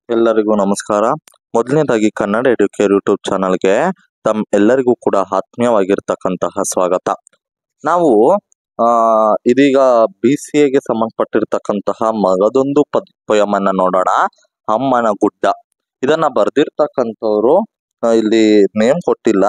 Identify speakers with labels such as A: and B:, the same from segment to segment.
A: ಎಲ್ಲರಿಗೂ ನಮಸ್ಕಾರ ಮೊದಲನೇದಾಗಿ ಕನ್ನಡ ಎಡ್ಯುಕೇರ್ ಯೂಟ್ಯೂಬ್ ಚಾನಲ್ಗೆ ತಮ್ಮ ಎಲ್ಲರಿಗೂ ಕೂಡ ಆತ್ಮೀಯವಾಗಿರ್ತಕ್ಕಂತಹ ಸ್ವಾಗತ ನಾವು ಆ ಇದೀಗ ಬಿ ಸಿ ಎಗೆ ಸಂಬಂಧಪಟ್ಟಿರ್ತಕ್ಕಂತಹ ಮಗದೊಂದು ಪದ್ poem ಅನ್ನ ನೋಡೋಣ ಅಮ್ಮನ ಗುಡ್ಡ ಇದನ್ನ ಬರ್ದಿರ್ತಕ್ಕಂಥವ್ರು ಆ, ಇಲ್ಲಿ ನೇಮ್ ಕೊಟ್ಟಿಲ್ಲ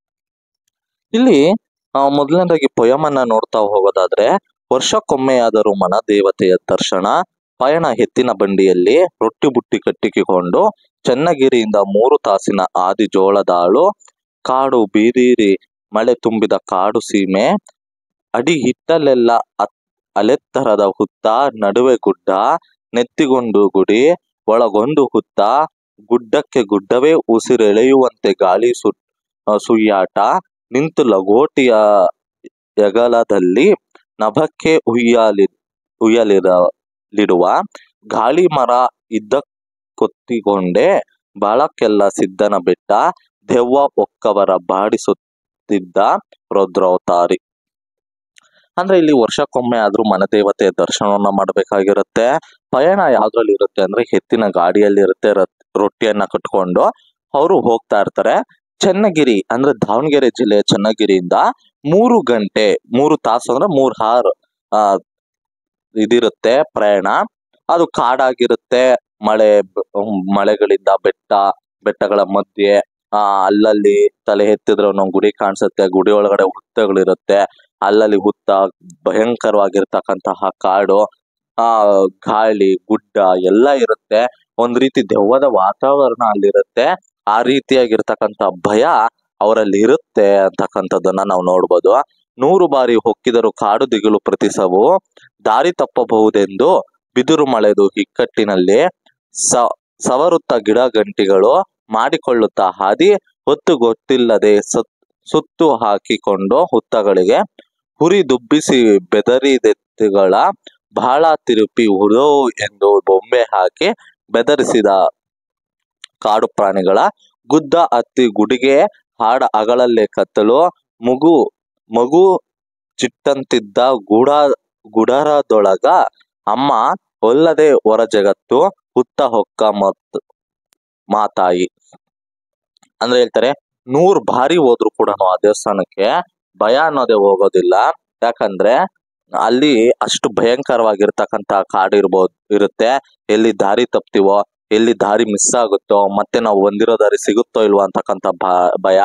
A: ಇಲ್ಲಿ ಆ, ಮೊದಲನೇದಾಗಿ poem ಅನ್ನ ನೋಡ್ತಾ ಹೋಗೋದಾದ್ರೆ ವರ್ಷಕ್ಕೊಮ್ಮೆಯಾದರೂ ಮನ ದೇವತೆಯ ದರ್ಶನ ಪಯಣ ಎತ್ತಿನ ಬಂಡಿಯಲ್ಲಿ ರೊಟ್ಟಿ ಬುಟ್ಟಿ ಕಟ್ಟಿಕೊಂಡು ಚನ್ನಗಿರಿಯಿಂದ ಮೂರು ತಾಸಿನ ಆದಿ ಜೋಳದಾಳು ಕಾಡು ಬೀದೀರಿ ಮಳೆ ತುಂಬಿದ ಕಾಡು ಸೀಮೆ ಅಡಿ ಹಿಟ್ಟಲೆಲ್ಲ ಅತ್- ಅಲೆತ್ತರದ ಹುತ್ತ ನಡುವೆ ಗುಡ್ಡ ನೆತ್ತಿಗೊಂಡು ಗುಡಿ ಒಳಗೊಂದು ಹುತ್ತ ಗುಡ್ಡಕ್ಕೆ ಗುಡ್ಡವೇ ಉಸಿರೆಳೆಯುವಂತೆ ಗಾಳಿ ಸು ಆ, ಸುಯ್ಯಾಟ ನಿಂತು ಲಗೋಟಿಯ ಎಗಲದಲ್ಲಿ ನಭಕ್ಕೆ ಉಯ್ಯಾಲಿ ಉಯ್ಯಲಿರಲಿಡುವ ಗಾಳಿ ಮರ ಇದ್ದ ಕೊತ್ತಿಕೊಂಡೆ ಬಾಳಕ್ಕೆಲ್ಲ ಸಿದ್ಧನ ಬೆಟ್ಟ ದೆವ್ವ ಒಕ್ಕವರ ಬಾಡಿಸುತ್ತಿದ್ದ ರುದ್ರಾವತಾರಿ ಅಂದ್ರೆ ಇಲ್ಲಿ ವರ್ಷಕ್ಕೊಮ್ಮೆ ಆದ್ರೂ ಮನದೇವತೆ ದರ್ಶನವನ್ನ ಮಾಡ್ಬೇಕಾಗಿರುತ್ತೆ ಪಯಣ ಯಾವ್ದ್ರಲ್ಲಿ ಇರುತ್ತೆ ಅಂದ್ರೆ ಎತ್ತಿನ ಗಾಡಿಯಲ್ಲಿ ಇರುತ್ತೆ ರತ್- ರೊಟ್ಟಿಯನ್ನ ಕಟ್ಕೊಂಡು ಅವರು ಹೋಗ್ತಾ ಇರ್ತಾರೆ ಚನ್ನಗಿರಿ ಅಂದ್ರೆ ದಾವಣಗೆರೆ ಜಿಲ್ಲೆಯ ಚನ್ನಗಿರಿಯಿಂದ ಮೂರು ಗಂಟೆ ಮೂರು ತಾಸು ಅಂದ್ರೆ ಮೂರ್ ಹಾರ್ ಆ ಇದಿರುತ್ತೆ ಪ್ರಯಾಣ ಅದು ಕಾಡಾಗಿರುತ್ತೆ ಮಳೆ ಬ- ಹ್ಮ್, ಮಳೆಗಳಿಂದ ಬೆಟ್ಟ ಬೆಟ್ಟಗಳ ಮಧ್ಯೆ ಆ ಅಲ್ಲಲ್ಲಿ ತಲೆ ಎತ್ತಿದ್ರೆ ಒಂದೊಂದು ಗುಡಿ ಕಾಣಿಸುತ್ತೆ ಗುಡಿ ಒಳಗಡೆ ಹುತ್ತಗಳಿರುತ್ತೆ ಅಲ್ಲಲ್ಲಿ ಹುತ್ತ ಭಯಂಕರವಾಗಿರ್ತಕ್ಕಂತಹ ಕಾಡು ಆ ಗಾಳಿ ಗುಡ್ಡ ಎಲ್ಲ ಇರುತ್ತೆ ಒಂದ್ ರೀತಿ ದೆವ್ವದ ವಾತಾವರಣ ಅಲ್ಲಿರುತ್ತೆ ಆ ರೀತಿಯಾಗಿರ್ತಕ್ಕಂಥ ಭಯ ಅವರಲ್ಲಿ ಇರುತ್ತೆ ಅಂತಕ್ಕಂಥದ್ದನ್ನ ನಾವು ನೋಡ್ಬೋದು ನೂರು ಬಾರಿ ಹೊಕ್ಕಿದರೂ ಕಾಡು ದಿಗಿಲು ಪ್ರತಿಸವು ದಾರಿ ತಪ್ಪಬಹುದೆಂದು ಬಿದಿರು ಮಳೆದು ಇಕ್ಕಟ್ಟಿನಲ್ಲಿ ಸ ಸವರುತ್ತ ಗಿಡ ಗಂಟಿಗಳು ಮಾಡಿಕೊಳ್ಳುತ್ತಾ ಹಾದಿ ಹೊತ್ತು ಗೊತ್ತಿಲ್ಲದೆ ಸತ್ ಸುತ್ತು ಹಾಕಿಕೊಂಡು ಹುತ್ತಗಳಿಗೆ ಹುರಿ ದುಬ್ಬಿಸಿ ಬೆದರಿದೆತ್ತುಗಳ ಬಹಳ ತಿರುಪಿ ಹುಡೋ ಎಂದು ಬೊಂಬೆ ಹಾಕಿ ಬೆದರಿಸಿದ ಕಾಡು ಪ್ರಾಣಿಗಳ ಗುದ್ದ ಹತ್ತಿ ಗುಡಿಗೆ ಹಾಡ ಅಗಳಲ್ಲೇ ಕತ್ತಲು ಮಗು ಮಗು ಚಿಟ್ಟಂತಿದ್ದ ಗೂಡ ಗುಡರದೊಳಗ ಅಮ್ಮ ಒಲ್ಲದೆ ಹೊರ ಜಗತ್ತು ಹುತ್ತ ಹೊಕ್ಕ ಮತ್ ಮಾತಾಯಿ ಅಂದ್ರೆ ಹೇಳ್ತಾರೆ ನೂರ್ ಬಾರಿ ಹೋದ್ರು ಕೂಡ ಆ ದೇವಸ್ಥಾನಕ್ಕೆ ಭಯ ಅನ್ನೋದೇ ಹೋಗೋದಿಲ್ಲ ಯಾಕಂದ್ರೆ ಅಲ್ಲಿ ಅಷ್ಟು ಭಯಂಕರವಾಗಿರ್ತಕ್ಕಂತ ಕಾಡು ಇರ್ಬೋದು ಇರುತ್ತೆ ಎಲ್ಲಿ ದಾರಿ ತಪ್ತೀವೋ ಎಲ್ಲಿ ದಾರಿ ಮಿಸ್ ಆಗುತ್ತೋ ಮತ್ತೆ ನಾವು ಬಂದಿರೋ ದಾರಿ ಸಿಗುತ್ತೋ ಇಲ್ವೋ ಅಂತಕ್ಕಂತ ಭ- ಭಯ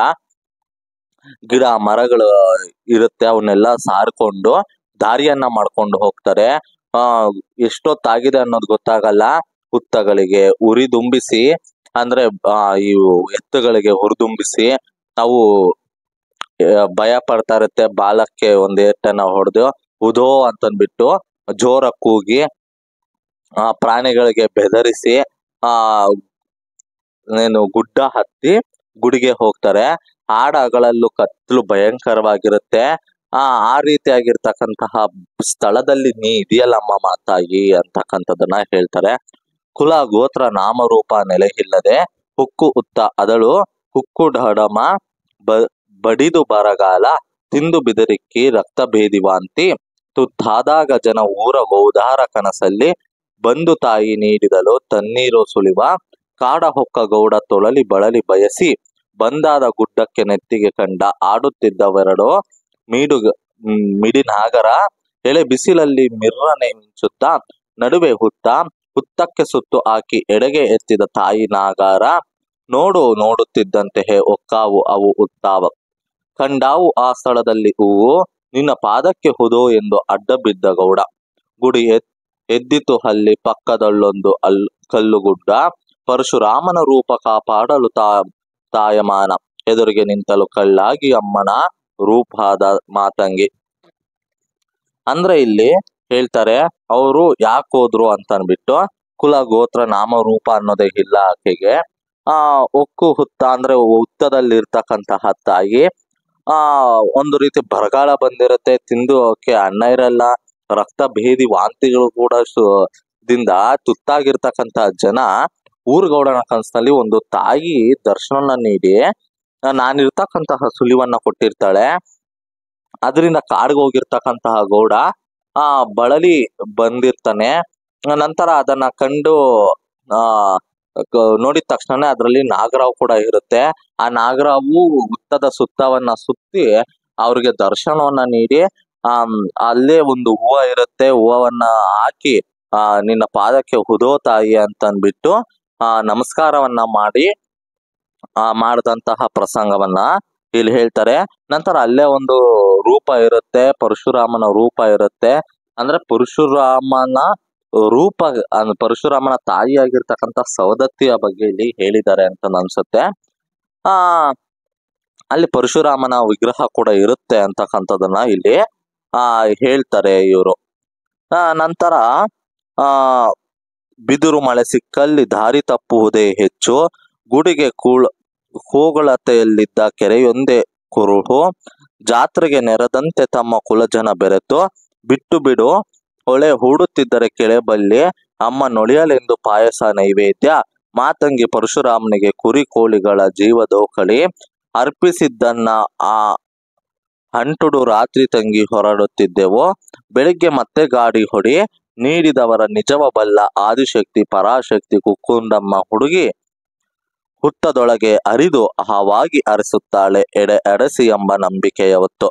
A: ಗಿಡ ಮರಗಳು ಇರುತ್ತೆ ಅವನ್ನೆಲ್ಲ ಸಾರ್ಕೊಂಡು ದಾರಿಯನ್ನ ಮಾಡ್ಕೊಂಡು ಹೋಗ್ತಾರೆ ಆ ಎಷ್ಟೊತ್ತಾಗಿದೆ ಅನ್ನೋದು ಗೊತ್ತಾಗಲ್ಲ ಹುತ್ತಗಳಿಗೆ ಉರಿದುಂಬಿಸಿ ಅಂದ್ರೆ ಆ ಇವು ಎತ್ತುಗಳಿಗೆ ಹುರಿದುಂಬಿಸಿ ಅವು ಆ, ಭಯ ಪಡ್ತಾ ಇರುತ್ತೆ ಬಾಲಕ್ಕೆ ಒಂದ್ ಏಟನ್ನ ಹೊಡೆದು ಉದೋ ಅಂತಂದ್ಬಿಟ್ಟು ಜೋರ ಕೂಗಿ ಆ ಪ್ರಾಣಿಗಳಿಗೆ ಬೆದರಿಸಿ ಆ ಏನು ಗುಡ್ಡ ಹತ್ತಿ ಗುಡಿಗೆ ಹೋಗ್ತಾರೆ ಹಾಡಗಳಲ್ಲೂ ಕತ್ತಲು ಭಯಂಕರವಾಗಿರುತ್ತೆ ಆ ಆ ರೀತಿಯಾಗಿರ್ತಕ್ಕಂತಹ ಸ್ಥಳದಲ್ಲಿ ನೀ ಇದೆಯಲ್ಲಮ್ಮ ಮಾತಾಯಿ ಅಂತಕ್ಕಂಥದ್ದನ್ನ ಹೇಳ್ತಾರೆ ಕುಲ ಗೋತ್ರ ನಾಮರೂಪ ನೆಲೆ ಇಲ್ಲದೆ ಹುಕ್ಕು ಉತ್ತ ಅದಳು ಹುಕ್ಕು ಡಡಮ ಬ ಬಡಿದು ಬರಗಾಲ ತಿಂದು ಬಿದರಿಕ್ಕಿ ರಕ್ತ ಭೇದಿವಾಂತಿ ತುತ್ತಾದಾಗ ಜನ ಊರ ಗೌದಾರ ಕನಸಲ್ಲಿ ಬಂದು ತಾಯಿ ನೀಡಿದಳು ತಣ್ಣೀರು ಸುಳಿವ ಕಾಡ ಹೊಕ್ಕ ಗೌಡ ತೊಳಲಿ ಬಳಲಿ ಬಯಸಿ ಬಂದಾದ ಗುಡ್ಡಕ್ಕೆ ನೆತ್ತಿಗೆ ಕಂಡ ಆಡುತ್ತಿದ್ದವೆರಡು ಮೀಡು ಮ್, ಮಿಡಿನಾಗರ ಎಳೆ ಬಿಸಿಲಲ್ಲಿ ಮಿರ್ರನೆ ಮಿಂಚುತ್ತಾ ನಡುವೆ ಹುತ್ತ ಹುತ್ತಕ್ಕೆ ಸುತ್ತು ಹಾಕಿ ಎಡೆಗೆ ಎತ್ತಿದ ತಾಯಿ ನಾಗಾರ ನೋಡು ನೋಡುತ್ತಿದ್ದಂತೆ ಹೇ ಒಕ್ಕಾವು ಅವು ಉತ್ತಾವ ಕಂಡಾವು ಆ ಸ್ಥಳದಲ್ಲಿ ಹೂವು ನಿನ್ನ ಪಾದಕ್ಕೆ ಹುದೋ ಎಂದು ಅಡ್ಡ ಬಿದ್ದ ಗೌಡ ಗುಡಿ ಎತ್ ಎದ್ದಿತು ಹಲ್ಲಿ ಪಕ್ಕದಲ್ಲೊಂದು ಅಲ್ ಕಲ್ಲುಗುಡ್ಡ ಪರಶುರಾಮನ ರೂಪ ಕಾಪಾಡಲು ತಾ ತಾಯಮಾನ ಎದುರಿಗೆ ನಿಂತಲು ಕಳ್ಳಾಗಿ ಅಮ್ಮನ ರೂಪಾದ ಮಾತಂಗಿ ಅಂದ್ರೆ ಇಲ್ಲಿ ಹೇಳ್ತಾರೆ ಅವರು ಯಾಕೆ ಹೋದ್ರು ಅಂತ ಅನ್ಬಿಟ್ಟು ಕುಲ ಗೋತ್ರ ನಾಮ ರೂಪ ಅನ್ನೋದೇ ಇಲ್ಲ ಆಕೆಗೆ ಆ ಒಕ್ಕು ಹುತ್ತ ಅಂದ್ರೆ ಹುತ್ತದಲ್ಲಿ ಇರ್ತಕ್ಕಂತಹ ತಾಯಿ ಆ ಒಂದು ರೀತಿ ಬರಗಾಲ ಬಂದಿರುತ್ತೆ ತಿಂದುಕ್ಕೆ ಅನ್ನ ಇರಲ್ಲ ರಕ್ತ ಭೇದಿ ವಾಂತಿಗಳು ಕೂಡ ಸು- ದಿಂದ ತುತ್ತಾಗಿರ್ತಕ್ಕಂತ ಜನ ಊರುಗೌಡನ ಕನಸಿನಲ್ಲಿ ಒಂದು ತಾಯಿ ದರ್ಶನ ನೀಡಿ ಆ, ನಾನಿರ್ತಕ್ಕಂತಹ ಸುಳಿವನ್ನ ಕೊಟ್ಟಿರ್ತಾಳೆ ಅದರಿಂದ ಕಾಡ್ಗೆ ಹೋಗಿರ್ತಕ್ಕಂತಹ ಗೌಡ ಆ ಬಳಲಿ ಬಂದಿರ್ತಾನೆ ಆ, ನಂತರ ಅದನ್ನ ಕಂಡು ಆ ಕ- ನೋಡಿದ ತಕ್ಷಣ ಅದರಲ್ಲಿ ನಾಗರಾವ್ ಕೂಡ ಇರುತ್ತೆ ಆ ನಾಗರಾವು ಹುತ್ತದ ಸುತ್ತವನ್ನ ಸುತ್ತಿ ಅವ್ರಿಗೆ ದರ್ಶನವನ್ನ ನೀಡಿ ಆಮ್, ಅಲ್ಲೇ ಒಂದು ಹೂವ ಇರುತ್ತೆ ಹೂವವನ್ನ ಹಾಕಿ ಆ ನಿನ್ನ ಪಾದಕ್ಕೆ ಹುದೋ ತಾಯಿ ಅಂತ ಅಂದ್ಬಿಟ್ಟು ಆ ನಮಸ್ಕಾರವನ್ನ ಮಾಡಿ ಆ ಮಾಡಿದಂತಹ ಪ್ರಸಂಗವನ್ನ ಇಲ್ಲಿ ಹೇಳ್ತಾರೆ ನಂತರ ಅಲ್ಲೇ ಒಂದು ರೂಪ ಇರುತ್ತೆ ಪರಶುರಾಮನ ರೂಪ ಇರುತ್ತೆ ಅಂದ್ರೆ ಪರಶುರಾಮನ ರೂಪ ಅಂದ್ರೆ ಪರಶುರಾಮನ ತಾಯಿಯಾಗಿರ್ತಕ್ಕಂಥ ಸವದತ್ತಿಯ ಬಗ್ಗೆ ಇಲ್ಲಿ ಹೇಳಿದ್ದಾರೆ ಅಂತ ಅನ್ಸುತ್ತೆ ಆ ಅಲ್ಲಿ ಪರಶುರಾಮನ ವಿಗ್ರಹ ಕೂಡ ಇರುತ್ತೆ ಅಂತಕ್ಕಂಥದ್ದನ್ನ ಇಲ್ಲಿ ಆ ಹೇಳ್ತಾರೆ ಇವರು ಆ ನಂತರ ಆ ಬಿದಿರು ಮಳೆ ಸಿಕ್ಕಲ್ಲಿ ದಾರಿ ತಪ್ಪುವುದೇ ಹೆಚ್ಚು ಗುಡಿಗೆ ಕೂಳ್ ಕೂಗಳತೆಯಲ್ಲಿದ್ದ ಕೆರೆಯೊಂದೇ ಕುರುಹು ಜಾತ್ರೆಗೆ ನೆರೆದಂತೆ ತಮ್ಮ ಕುಲಜನ ಬೆರೆತು ಬಿಟ್ಟು ಬಿಡು ಹೊಳೆ ಹೂಡುತ್ತಿದ್ದರೆ ಕೆಳೆಬಲ್ಲಿ ಅಮ್ಮ ನೊಳಿಯಲೆಂದು ಪಾಯಸ ನೈವೇದ್ಯ ಮಾತಂಗಿ ಪರಶುರಾಮನಿಗೆ ಕುರಿ ಕೋಳಿಗಳ ಜೀವದೋಕಳಿ ಅರ್ಪಿಸಿದ್ದನ್ನ ಆ ಅಂಟುಡು ರಾತ್ರಿ ತಂಗಿ ಹೊರಡುತ್ತಿದ್ದೆವು ಬೆಳಿಗ್ಗೆ ಮತ್ತೆ ಗಾಡಿ ಹೊಡಿ ನೀಡಿದವರ ನಿಜವ ಬಲ್ಲ ಆದಿಶಕ್ತಿ ಪರಾಶಕ್ತಿ ಕುಕ್ಕುಂಡಮ್ಮ ಹುಡುಗಿ ಹುತ್ತದೊಳಗೆ ಅರಿದು ಹಾವಾಗಿ ಅರಸುತ್ತಾಳೆ ಎಡೆ ಎಡಸಿ ಎಂಬ ನಂಬಿಕೆಯವತ್ತು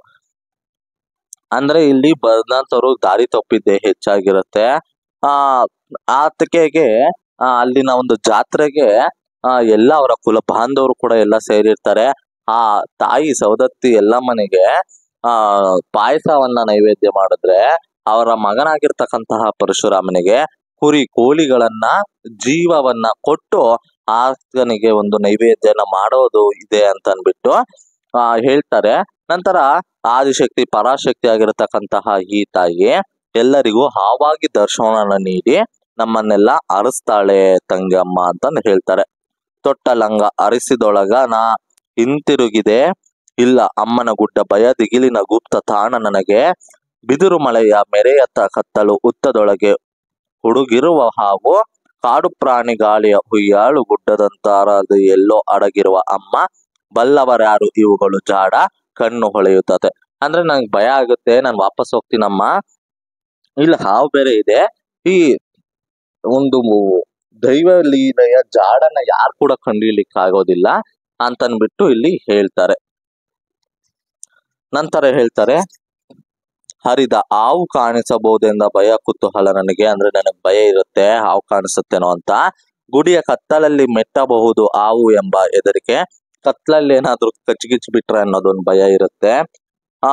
A: ಅಂದ್ರೆ ಇಲ್ಲಿ ಬಂದಂತವ್ರು ದಾರಿ ತಪ್ಪಿದ್ದೆ ಹೆಚ್ಚಾಗಿರುತ್ತೆ ಆ ಆತಕೆಗೆ ಆ, ಅಲ್ಲಿನ ಒಂದು ಜಾತ್ರೆಗೆ ಆ, ಎಲ್ಲ ಅವರ ಕುಲ ಬಾಂಧವರು ಕೂಡ ಎಲ್ಲ ಸೇರಿರ್ತಾರೆ ಆ ತಾಯಿ ಸೌದತ್ತಿ ಎಲ್ಲಮ್ಮನಿಗೆ ಆ ಪಾಯಸವನ್ನ ನೈವೇದ್ಯ ಮಾಡಿದ್ರೆ ಅವರ ಮಗನಾಗಿರ್ತಕ್ಕಂತಹ ಪರಶುರಾಮನಿಗೆ ಕುರಿ ಕೋಳಿಗಳನ್ನ ಜೀವವನ್ನ ಕೊಟ್ಟು ಆತನಿಗೆ ಒಂದು ನೈವೇದ್ಯನ ಮಾಡೋದು ಇದೆ ಅಂತ ಅನ್ಬಿಟ್ಟು ಆ ಹೇಳ್ತಾರೆ ನಂತರ ಆದಿಶಕ್ತಿ ಪರಾಶಕ್ತಿ ಆಗಿರತಕ್ಕಂತಹ ಈ ತಾಯಿ ಎಲ್ಲರಿಗೂ ಹಾವಾಗಿ ದರ್ಶನವನ್ನ ನೀಡಿ ನಮ್ಮನ್ನೆಲ್ಲ ಅರಸ್ತಾಳೆ ತಂಗಮ್ಮ ಅಂತ ಹೇಳ್ತಾರೆ ತೊಟ್ಟ ಲಂಗ ಅರಿಸಿದೊಳಗ ನಾ ಹಿಂತಿರುಗಿದೆ ಇಲ್ಲ ಅಮ್ಮನ ಗುಡ್ಡ ಭಯ ದಿಗಿಲಿನ ಗುಪ್ತ ತಾಣ ನನಗೆ ಬಿದಿರು ಮಳೆಯ ಮೆರೆಯತ್ತ ಕತ್ತಲು ಉತ್ತದೊಳಗೆ ಹುಡುಗಿರುವ ಹಾವು ಕಾಡು ಪ್ರಾಣಿ ಗಾಳಿಯ ಹುಯ್ಯಾಳು ಗುಡ್ಡದಂತಾರದು ಎಲ್ಲೋ ಅಡಗಿರುವ ಅಮ್ಮ ಬಲ್ಲವರ್ಯಾರು ಇವುಗಳು ಜಾಡ ಕಣ್ಣು ಹೊಳೆಯುತ್ತದೆ ಅಂದ್ರೆ ನಂಗೆ ಭಯ ಆಗುತ್ತೆ ನಾನು ವಾಪಸ್ ಹೋಗ್ತೀನಮ್ಮ ಇಲ್ಲ ಹಾವು ಬೇರೆ ಇದೆ ಈ ಒಂದು ದೈವ ಲೀಲೆಯ ಜಾಡನ್ನ ಯಾರು ಕೂಡ ಕಂಡಿಡ್ಲಿಕ್ಕೆ ಆಗೋದಿಲ್ಲ ಅಂತನ್ಬಿಟ್ಟು ಇಲ್ಲಿ ಹೇಳ್ತಾರೆ ನಂತರ ಹೇಳ್ತಾರೆ ಹರಿದ ಹಾವು ಕಾಣಿಸಬಹುದೆಂದ ಭಯ ಕುತೂಹಲ ನನಗೆ ಅಂದ್ರೆ ನನಗೆ ಭಯ ಇರುತ್ತೆ ಹಾವು ಕಾಣಿಸುತ್ತೇನೋ ಅಂತ ಗುಡಿಯ ಕತ್ತಲಲ್ಲಿ ಮೆಟ್ಟಬಹುದು ಹಾವು ಎಂಬ ಹೆದರಿಕೆ ಕತ್ಲಲ್ಲಿ ಏನಾದ್ರೂ ಕಚ್ಗಿಚ್ ಬಿಟ್ರೆ ಅನ್ನೋದೊಂದು ಭಯ ಇರುತ್ತೆ ಆ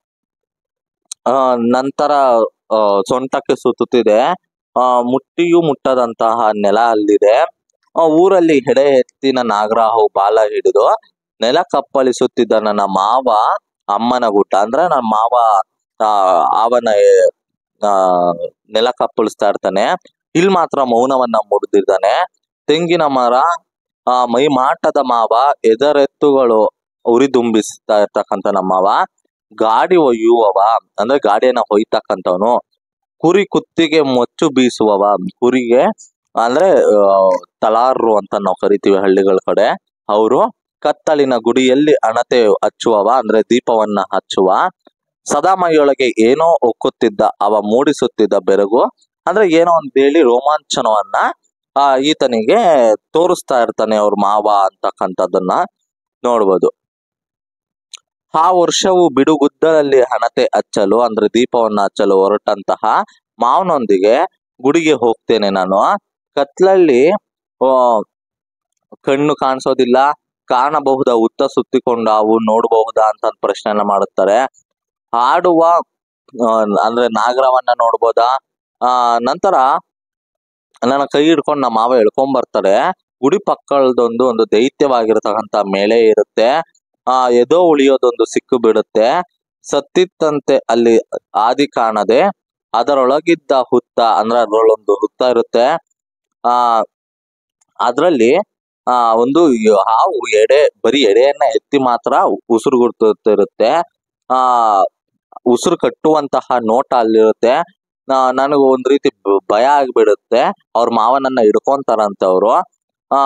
A: ಆ, ನಂತರ ಆ, ಸೊಂಟಕ್ಕೆ ಸುತ್ತುತ್ತಿದೆ ಆ ಮುಟ್ಟಿಯೂ ಮುಟ್ಟದಂತಹ ನೆಲ ಅಲ್ಲಿದೆ ಆ ಊರಲ್ಲಿ ಹೆಡೆ ಎತ್ತಿನ ನಾಗರಾಹು ಬಾಲ ಹಿಡಿದು ನೆಲ ಕಪ್ಪಳಿಸುತ್ತಿದ್ದ ನನ್ನ ಮಾವ ಅಮ್ಮನ ಗುಡ್ಡ ಅಂದ್ರೆ ನನ್ನ ಮಾವ ಆ ಅವನ ಆ ನೆಲ ಕಪ್ಪಳಿಸ್ತಾ ಇರ್ತಾನೆ ಇಲ್ಲಿ ಮಾತ್ರ ಮೌನವನ್ನ ಮುರಿದಿದ್ದಾನೆ ತೆಂಗಿನ ಮರ ಆ ಮೈ ಮಾಟದ ಮಾವ ಎದರೆತ್ತುಗಳು ಉರಿದುಂಬಿಸ್ತಾ ಇರ್ತಕ್ಕಂಥ ನಮ್ಮ ಮಾವ ಗಾಡಿ ಒಯ್ಯುವವ ಅಂದ್ರೆ ಗಾಡಿಯನ್ನ ಹೊಯ್ತಕ್ಕಂಥವನು ಕುರಿ ಕುತ್ತಿಗೆ ಮೊಚ್ಚು ಬೀಸುವವ ಕುರಿಗೆ ಅಂದ್ರೆ ಆ, ತಲಾರ್ರು ಅಂತ ನಾವು ಕರಿತೀವಿ ಹಳ್ಳಿಗಳ ಕಡೆ ಅವರು ಕತ್ತಲಿನ ಗುಡಿಯಲ್ಲಿ ಅಣತೆ ಹಚ್ಚುವವ ಅಂದ್ರೆ ದೀಪವನ್ನ ಹಚ್ಚುವ ಸದಾ ಮೈಯೊಳಗೆ ಏನೋ ಒಕ್ಕುತ್ತಿದ್ದ ಅವ ಮೂಡಿಸುತ್ತಿದ್ದ ಬೆರಗು ಅಂದ್ರೆ ಏನೋ ಅಂತ ಹೇಳಿ ರೋಮಾಂಚನವನ್ನ ಆ ಈತನಿಗೆ ತೋರಿಸ್ತಾ ಇರ್ತಾನೆ ಅವ್ರ ಮಾವ ಅಂತಕ್ಕಂಥದ್ದನ್ನ ನೋಡ್ಬೋದು ಆ ವರ್ಷವು ಬಿಡುಗುದ್ದಲಲ್ಲಿ ಹಣತೆ ಹಚ್ಚಲು ಅಂದ್ರೆ ದೀಪವನ್ನ ಹಚ್ಚಲು ಹೊರಟಂತಹ ಮಾವನೊಂದಿಗೆ ಗುಡಿಗೆ ಹೋಗ್ತೇನೆ ನಾನು ಕತ್ಲಲ್ಲಿ ಆ, ಕಣ್ಣು ಕಾಣಿಸೋದಿಲ್ಲ ಕಾಣಬಹುದಾ ಉತ್ತ ಸುತ್ತಿಕೊಂಡಾವು ನೋಡಬಹುದಾ ಅಂತ ಪ್ರಶ್ನೆಯನ್ನ ಮಾಡುತ್ತಾರೆ ಆಡುವ ಆ, ಅಂದ್ರೆ ನಾಗರವನ್ನ ನೋಡ್ಬೋದಾ ಆ ನಂತರ ನನ್ನ ಕೈ ಹಿಡ್ಕೊಂಡು ನಮ್ಮ ಮಾವ ಎಳ್ಕೊಂಡ್ ಬರ್ತಾರೆ ಗುಡಿ ಪಕ್ಕದೊಂದು ಒಂದು ದೈತ್ಯವಾಗಿರತಕ್ಕಂತ ಮೇಳೆ ಇರುತ್ತೆ ಆ ಎದೋ ಉಳಿಯೋದೊಂದು ಸಿಕ್ಕು ಬಿಡುತ್ತೆ ಸತ್ತಿತ್ತಂತೆ ಅಲ್ಲಿ ಆದಿ ಕಾಣದೆ ಅದರೊಳಗಿದ್ದ ಹುತ್ತ ಅಂದ್ರೆ ಅದ್ರೊಳೊಂದು ಹುತ್ತ ಇರುತ್ತೆ ಆ ಅದ್ರಲ್ಲಿ ಆ ಒಂದು ಯ- ಹಾವು ಎಡೆ ಬರೀ ಎಡೆಯನ್ನ ಎತ್ತಿ ಮಾತ್ರ ಉಸಿರು ಗುರ್ತಿರುತ್ತೆ ಆ ಉಸಿರು ಕಟ್ಟುವಂತಹ ನೋಟ ಅಲ್ಲಿರುತ್ತೆ ನಾ- ನನಗೆ ಒಂದ್ ರೀತಿ ಬ- ಭಯ ಆಗ್ಬಿಡುತ್ತೆ ಅವ್ರ ಮಾವನನ್ನ ಹಿಡ್ಕೊಂತಾರಂತೆ ಅವರು ಆ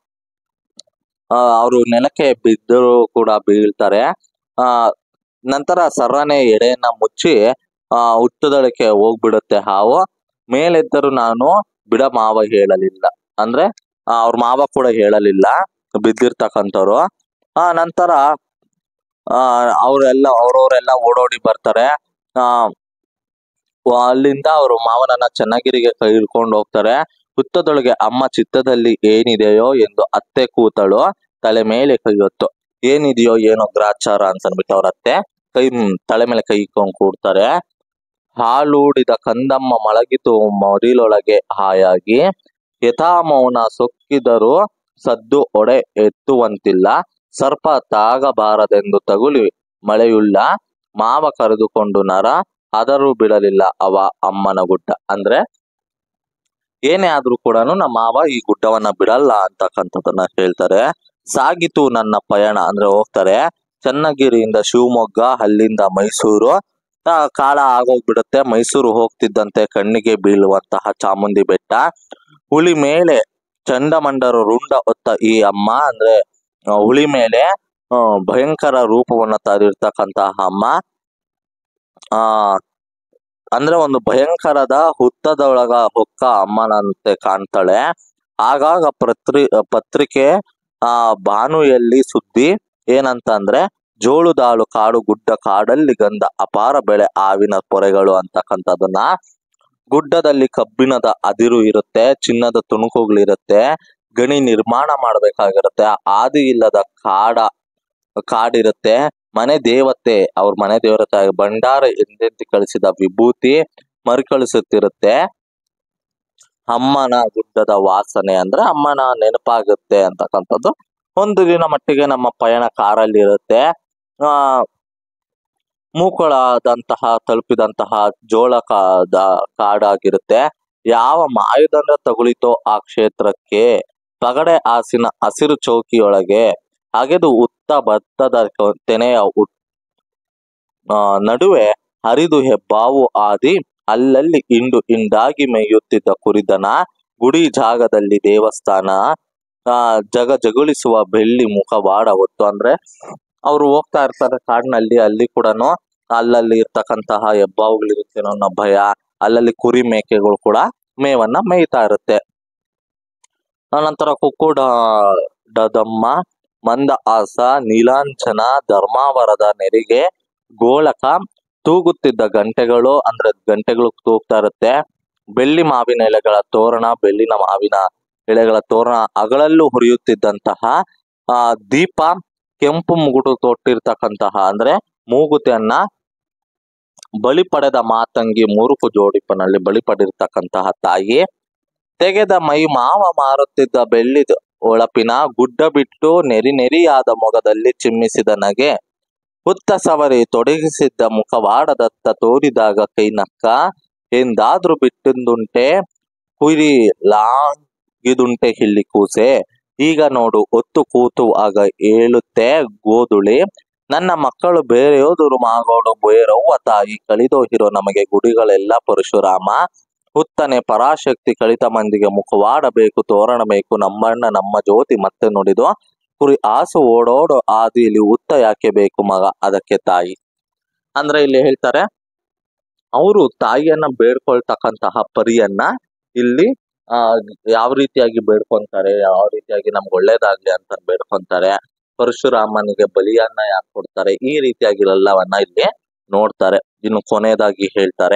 A: ಅವರು ನೆಲಕ್ಕೆ ಬಿದ್ದರು ಕೂಡ ಬೀಳ್ತಾರೆ ಆ ನಂತರ ಸರ್ರನೆ ಎಡೆಯನ್ನ ಮುಚ್ಚಿ ಆ ಹುಟ್ಟದಳಕ್ಕೆ ಹೋಗ್ಬಿಡುತ್ತೆ ಹಾವು ಮೇಲೆದ್ದರು ನಾನು ಬಿಡ ಮಾವ ಹೇಳಲಿಲ್ಲ ಅಂದ್ರೆ ಆ, ಅವ್ರ ಮಾವ ಕೂಡ ಹೇಳಲಿಲ್ಲ ಬಿದ್ದಿರ್ತಕ್ಕಂಥವ್ರು ಆ ನಂತರ ಆ ಅವರೆಲ್ಲ ಅವ್ರವರೆಲ್ಲ ಓಡೋಡಿ ಬರ್ತಾರೆ ಆ ವ- ಅಲ್ಲಿಂದ ಅವರು ಮಾವನನ್ನ ಚನ್ನಗಿರಿಗೆ ಕೈ ಹಿಡ್ಕೊಂಡು ಹೋಗ್ತಾರೆ ಹುತ್ತದೊಳಗೆ ಅಮ್ಮ ಚಿತ್ತದಲ್ಲಿ ಏನಿದೆಯೋ ಎಂದು ಅತ್ತೆ ಕೂತಳು ತಲೆ ಮೇಲೆ ಕೈ ಹೊತ್ತು ಏನಿದೆಯೋ ಏನೋ ಗ್ರಾಚಾರ ಅಂತ ಅಂದ್ಬಿಟ್ಟು ಅವ್ರ ಅತ್ತೆ ಕೈ ಮ್, ತಲೆ ಮೇಲೆ ಕೈ ಇಟ್ಕೊಂಡು ಕೂಡ್ತಾರೆ ಹಾಲೂಡಿದ ಕಂದಮ್ಮ ಮಲಗಿತು ಮಡಿಲೊಳಗೆ ಹಾಯಾಗಿ ಯಥಾಮೌನ ಸೊಕ್ಕಿದರೂ ಸದ್ದು ಒಡೆ ಎತ್ತುವಂತಿಲ್ಲ ಸರ್ಪ ತಾಗಬಾರದೆಂದು ತಗುಲಿ ಮಳೆಯುಳ್ಳ ಮಾವ ಕರೆದುಕೊಂಡು ನರ ಆದರೂ ಬಿಡಲಿಲ್ಲ ಅವ ಅಮ್ಮನ ಗುಡ್ಡ ಅಂದ್ರೆ ಏನೇ ಆದ್ರೂ ಕೂಡ ನಮ್ಮ ಮಾವ ಈ ಗುಡ್ಡವನ್ನ ಬಿಡಲ್ಲ ಅಂತಕ್ಕಂಥದ್ದನ್ನ ಹೇಳ್ತಾರೆ ಸಾಗಿತು ನನ್ನ ಪಯಣ ಅಂದ್ರೆ ಹೋಗ್ತಾರೆ ಚನ್ನಗಿರಿಯಿಂದ ಶಿವಮೊಗ್ಗ ಅಲ್ಲಿಂದ ಮೈಸೂರು ಆ, ಕಾಲ ಆಗೋಗ್ಬಿಡುತ್ತೆ ಮೈಸೂರು ಹೋಗ್ತಿದ್ದಂತೆ ಕಣ್ಣಿಗೆ ಬೀಳುವಂತಹ ಚಾಮುಂಡಿ ಬೆಟ್ಟ ಹುಲಿ ಮೇಲೆ ಚಂಡಮಂಡರು ರುಂಡ ಹೊತ್ತ ಈ ಅಮ್ಮ ಅಂದ್ರೆ ಆ, ಹುಲಿ ಮೇಲೆ ಆ, ಭಯಂಕರ ರೂಪವನ್ನ ತಾರಿರ್ತಕ್ಕಂತಹ ಅಮ್ಮ ಆ ಅಂದ್ರೆ ಒಂದು ಭಯಂಕರದ ಹುತ್ತದೊಳಗ ಹೊಕ್ಕ ಅಮ್ಮನಂತೆ ಕಾಣ್ತಾಳೆ ಆಗಾಗ ಪತ್ರಿ ಪತ್ರಿಕೆ ಆ ಭಾನುಯಲ್ಲಿ ಸುದ್ದಿ ಏನಂತ ಅಂದ್ರೆ ಜೋಳುದಾಳು ಕಾಡು ಗುಡ್ಡ ಕಾಡಲ್ಲಿ ಗಂಧ ಅಪಾರ ಬೆಳೆ ಆವಿನ ಪೊರೆಗಳು ಅಂತಕ್ಕಂಥದನ್ನ ಗುಡ್ಡದಲ್ಲಿ ಕಬ್ಬಿಣದ ಅದಿರು ಇರುತ್ತೆ ಚಿನ್ನದ ತುಣುಕುಗಳಿರುತ್ತೆ ಗಣಿ ನಿರ್ಮಾಣ ಮಾಡ್ಬೇಕಾಗಿರುತ್ತೆ ಆದಿ ಇಲ್ಲದ ಕಾಡ ಕಾಡಿರುತ್ತೆ ಮನೆ ದೇವತೆ ಅವ್ರ ಮನೆ ದೇವತೆ ಆಗಿ ಭಂಡಾರ ಎಂದೆಂದು ಕಳಿಸಿದ ವಿಭೂತಿ ಮರುಕಳಿಸುತ್ತಿರುತ್ತೆ ಅಮ್ಮನ ಗುಡ್ಡದ ವಾಸನೆ ಅಂದ್ರೆ ಅಮ್ಮನ ನೆನಪಾಗುತ್ತೆ ಅಂತಕ್ಕಂಥದ್ದು ಒಂದು ದಿನ ಮಟ್ಟಿಗೆ ನಮ್ಮ ಪಯಣ ಕಾರಲ್ಲಿ ಇರುತ್ತೆ ಆ ಮೂಕೊಳಾದಂತಹ ತಲುಪಿದಂತಹ ಜೋಳ ಕಾದ ಕಾಡಾಗಿರುತ್ತೆ ಯಾವ ಮಾಯುದಂಡ ತಗುಲಿತೋ ಆ ಕ್ಷೇತ್ರಕ್ಕೆ ಪಗಡೆ ಹಾಸಿನ ಹಸಿರು ಚೌಕಿಯೊಳಗೆ ಅಗೆದು ಉತ್ತ ಭತ್ತದ ಕ- ತೆನೆಯ ಉತ್- ಆ, ನಡುವೆ ಹರಿದು ಹೆಬ್ಬಾವು ಆದಿ ಅಲ್ಲಲ್ಲಿ ಇಂಡು ಇಂಡಾಗಿ ಮೇಯುತ್ತಿದ್ದ ಕುರಿದನ ಗುಡಿ ಜಾಗದಲ್ಲಿ ದೇವಸ್ಥಾನ ಆ ಜಗ ಜಗುಳಿಸುವ ಬೆಳ್ಳಿ ಮುಖವಾಡ ಹೊತ್ತು ಅಂದ್ರೆ ಅವ್ರು ಹೋಗ್ತಾ ಇರ್ತಾರೆ ಕಾಡಿನಲ್ಲಿ ಅಲ್ಲಿ ಕೂಡ ಅಲ್ಲಲ್ಲಿ ಇರ್ತಕ್ಕಂತಹ ಹೆಬ್ಬಾವುಗಳಿರುತ್ತೇನೋ ಅನ್ನೋ ಭಯ ಅಲ್ಲಲ್ಲಿ ಕುರಿ ಮೇಕೆಗಳು ಕೂಡ ಮೇವನ್ನ ಮೇಯ್ತಾ ಇರುತ್ತೆ ಆನಂತರ ಕುಕ್ಕುಡ ಡದಮ್ಮ ಮಂದಹಾಸ ನೀಲಾಂಚನ ಧರ್ಮಾವರದ ನೆರಿಗೆ ಗೋಳಕ ತೂಗುತ್ತಿದ್ದ ಗಂಟೆಗಳು ಅಂದ್ರೆ ಗಂಟೆಗಳು ತೂಗ್ತಾ ಇರುತ್ತೆ ಬೆಳ್ಳಿ ಮಾವಿನ ಎಲೆಗಳ ತೋರಣ ಬೆಳ್ಳಿನ ಮಾವಿನ ಎಲೆಗಳ ತೋರಣ ಅಗಳಲ್ಲೂ ಹುರಿಯುತ್ತಿದ್ದಂತಹ ಆ ದೀಪ ಕೆಂಪು ಮುಗುಟು ತೊಟ್ಟಿರ್ತಕ್ಕಂತಹ ಅಂದ್ರೆ ಮೂಗುತಿಯನ್ನ ಬಲಿ ಪಡೆದ ಮಾತಂಗಿ ಮೂರುಕು ಜೋಡಿಪನಲ್ಲಿ ಬಲಿ ಪಡೆದಿರ್ತಕ್ಕಂತಹ ತಾಯಿ ತೆಗೆದ ಮೈ ಮಾವ ಮಾರುತ್ತಿದ್ದ ಬೆಳ್ಳಿ ಒಳಪಿನ ಗುಡ್ಡ ಬಿಟ್ಟು ನೆರಿ ನೆರಿಯಾದ ಮೊಗದಲ್ಲಿ ಚಿಮ್ಮಿಸಿದ ನಗೆ ಹುತ್ತ ಸವರಿ ತೊಡಗಿಸಿದ್ದ ಮುಖವಾಡದತ್ತ ತೋರಿದಾಗ ಕೈ ನಕ್ಕ ಎಂದಾದ್ರೂ ಬಿಟ್ಟಿಂದುಂಟೆ ಕುರಿ ಲಾಗಿದುಂಟೆ ಹಿಲ್ಲಿ ಕೂಸೆ ಈಗ ನೋಡು ಒತ್ತು ಕೂತು ಆಗ ಏಳುತ್ತೆ ಗೋಧುಳಿ ನನ್ನ ಮಕ್ಕಳು ಬೇರೆಯೋದರು ಮಾಗೋಡು ಬೇರವ್ವ ತಾಯಿ ಕಳಿದೋಹಿರೋ ನಮಗೆ ಗುಡಿಗಳೆಲ್ಲ ಪರಶುರಾಮ ಹುತ್ತನೆ ಪರಾಶಕ್ತಿ ಕಳಿತ ಮಂದಿಗೆ ಮುಖವಾಡಬೇಕು ತೋರಣ ಬೇಕು ನಮ್ಮಣ್ಣ ನಮ್ಮ ಜ್ಯೋತಿ ಮತ್ತೆ ನುಡಿದು ಕುರಿ ಆಸು ಓಡೋಡು ಆದಿಲಿ ಉತ್ತ ಯಾಕೆ ಬೇಕು ಮಗ ಅದಕ್ಕೆ ತಾಯಿ ಅಂದ್ರೆ ಇಲ್ಲಿ ಹೇಳ್ತಾರೆ ಅವರು ತಾಯಿಯನ್ನ ಬೇಡ್ಕೊಳ್ತಕ್ಕಂತಹ ಪರಿಯನ್ನ ಇಲ್ಲಿ ಆ ಯಾವ ರೀತಿಯಾಗಿ ಬೇಡ್ಕೊಂತಾರೆ ಯಾವ ರೀತಿಯಾಗಿ ನಮ್ಗೆ ಒಳ್ಳೇದಾಗ್ಲಿ ಅಂತ ಬೇಡ್ಕೊಂತಾರೆ ಪರಶುರಾಮನಿಗೆ ಬಲಿಯನ್ನ ಯಾಕೆ ಕೊಡ್ತಾರೆ ಈ ರೀತಿಯಾಗಿ ಎಲ್ಲವನ್ನ ಇಲ್ಲಿ ನೋಡ್ತಾರೆ ಇನ್ನು ಕೊನೆಯದಾಗಿ ಹೇಳ್ತಾರೆ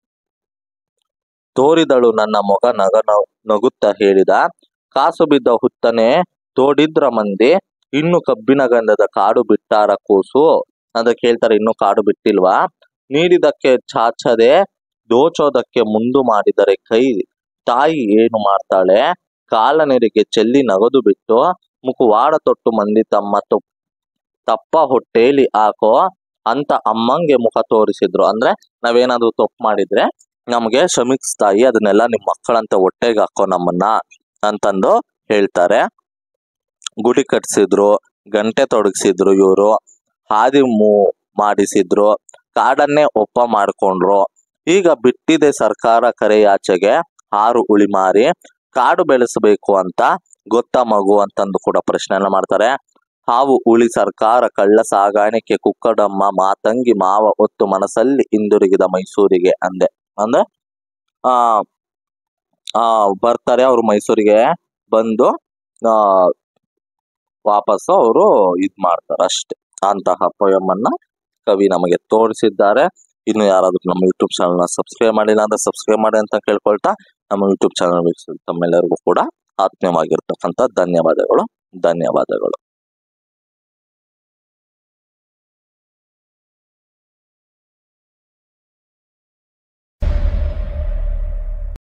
A: ತೋರಿದಳು ನನ್ನ ಮೊಗ ನಗ ನ- ನಗುತ್ತಾ ಹೇಳಿದ ಕಾಸು ಬಿದ್ದ ಹುತ್ತನೆ ತೋಡಿದ್ರ ಮಂದಿ ಇನ್ನು ಕಬ್ಬಿನ ಗಂಧದ ಕಾಡು ಬಿಟ್ಟಾರ ಕೂಸು ಅದಕ್ಕೆ ಹೇಳ್ತಾರೆ ಇನ್ನು ಕಾಡು ಬಿಟ್ಟಿಲ್ವಾ ನೀಡಿದಕ್ಕೆ ಚಾಚದೆ ದೋಚೋದಕ್ಕೆ ಮುಂದು ಮಾಡಿದರೆ ಕೈ ತಾಯಿ ಏನು ಮಾಡ್ತಾಳೆ ಕಾಲನೆರಿಗೆ ಚೆಲ್ಲಿ ನಗದು ಬಿಟ್ಟು ಮುಖವಾಡ ತೊಟ್ಟು ಮಂದಿ ತಮ್ಮ ತು- ತಪ್ಪ ಹೊಟ್ಟೇಲಿ ಹಾಕೋ ಅಂತ ಅಮ್ಮಂಗೆ ಮುಖ ತೋರಿಸಿದ್ರು ಅಂದ್ರೆ ನಾವೇನಾದ್ರೂ ತಪ್ಪು ಮಾಡಿದ್ರೆ ನಮ್ಗೆ ಕ್ಷಮಿಸ್ತಾಯಿ ಅದನ್ನೆಲ್ಲ ನಿಮ್ ಮಕ್ಕಳಂತ ಹೊಟ್ಟೆಗೆ ಹಾಕೋ ನಮ್ಮನ್ನ ಅಂತಂದು ಹೇಳ್ತಾರೆ ಗುಡಿ ಕಟ್ಸಿದ್ರು ಗಂಟೆ ತೊಡಗಿಸಿದ್ರು ಇವರು ಹಾದಿ ಮೂ ಮಾಡಿಸಿದ್ರು ಕಾಡನ್ನೇ ಒಪ್ಪ ಮಾಡ್ಕೊಂಡ್ರು ಈಗ ಬಿಟ್ಟಿದೆ ಸರ್ಕಾರ ಕರೆಯಾಚೆಗೆ ಹಾರು ಉಳಿಮಾರಿ ಕಾಡು ಬೆಳೆಸಬೇಕು ಅಂತ ಗೊತ್ತ ಮಗು ಅಂತಂದು ಕೂಡ ಪ್ರಶ್ನೆಯನ್ನ ಮಾಡ್ತಾರೆ ಹಾವು ಉಳಿ ಸರ್ಕಾರ ಕಳ್ಳ ಸಾಗಾಣಿಕೆ ಕುಕ್ಕಡಮ್ಮ ಮಾತಂಗಿ ಮಾವ ಒತ್ತು ಮನಸ್ಸಲ್ಲಿ ಹಿಂದಿರುಗಿದ ಮೈಸೂರಿಗೆ ಅಂದೆ ಅಂದ್ರೆ ಆ ಆ ಬರ್ತಾರೆ ಅವ್ರು ಮೈಸೂರಿಗೆ ಬಂದು ಆ ವಾಪಸ್ಸು ಅವರು ಇದ್ ಮಾಡ್ತಾರೆ ಅಷ್ಟೇ ಅಂತಹ poem ಅನ್ನ ಕವಿ ನಮಗೆ ತೋರಿಸಿದ್ದಾರೆ ಇನ್ನು ಯಾರಾದ್ರೂ ನಮ್ಮ ಯೂಟ್ಯೂಬ್ ಚಾನಲ್ ನ ಸಬ್ಸ್ಕ್ರೈಬ್ ಮಾಡಿಲ್ಲ ಅಂದ್ರೆ ಸಬ್ಸ್ಕ್ರೈಬ್ ಮಾಡಿ ಅಂತ ಕೇಳ್ಕೊಳ್ತಾ ನಮ್ಮ ಯೂಟ್ಯೂಬ್ ಚಾನಲ್ ತಮ್ಮೆಲ್ಲರಿಗೂ ಕೂಡ ಆತ್ಮೀಯವಾಗಿರ್ತಕ್ಕಂಥ ಧನ್ಯವಾದಗಳು ಧನ್ಯವಾದಗಳು